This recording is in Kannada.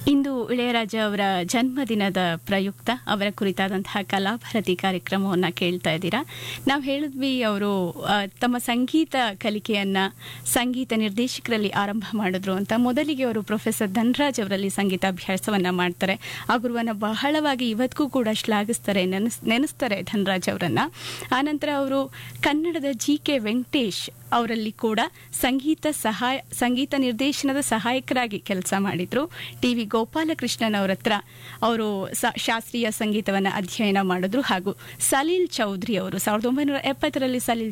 ಇಂದು ಇಳೆಯರಾಜ ಅವರ ಜನ್ಮದಿನದ ಪ್ರಯುಕ್ತ ಅವರ ಕುರಿತಾದಂತಹ ಕಲಾಭಾರತಿ ಕಾರ್ಯಕ್ರಮವನ್ನು ಕೇಳ್ತಾ ಇದ್ದೀರಾ ನಾವು ಹೇಳಿದ್ವಿ ಅವರು ಆ, ತಮ್ಮ ಸಂಗೀತ ಕಲಿಕೆಯನ್ನ ಸಂಗೀತ ನಿರ್ದೇಶಕರಲ್ಲಿ ಆರಂಭ ಮಾಡಿದ್ರು ಅಂತ ಮೊದಲಿಗೆ ಅವರು ಪ್ರೊಫೆಸರ್ ಧನರಾಜ್ ಅವರಲ್ಲಿ ಸಂಗೀತಾಭ್ಯಾಸವನ್ನ ಮಾಡ್ತಾರೆ ಆ ಗುರುವನ್ನ ಬಹಳವಾಗಿ ಇವತ್ತಿಗೂ ಕೂಡ ಶ್ಲಾಘಿಸ್ತಾರೆ ನೆನೆಸ್ ನೆನೆಸ್ತಾರೆ ಧನರಾಜ್ ಅವರನ್ನ ಆನಂತರ ಅವರು ಕನ್ನಡದ ಜಿ ಕೆ ವೆಂಕಟೇಶ್ ಅವರಲ್ಲಿ ಕೂಡ ಸಂಗೀತ ಸಹಾಯ ಸಂಗೀತ ನಿರ್ದೇಶನದ ಸಹಾಯಕರಾಗಿ ಕೆಲಸ ಮಾಡಿದ್ರು ಟಿ ವಿ ಗೋಪಾಲಕೃಷ್ಣನ್ ಅವರ ಹತ್ರ ಅವರು ಸ- ಶಾಸ್ತ್ರೀಯ ಸಂಗೀತವನ್ನು ಅಧ್ಯಯನ ಮಾಡಿದ್ರು ಹಾಗೂ ಸಲೀಲ್ ಚೌಧರಿ ಅವರು ಸಾವಿರದ ಒಂಬೈನೂರ ಎಪ್ಪತ್ತರಲ್ಲಿ ಸಲೀಲ್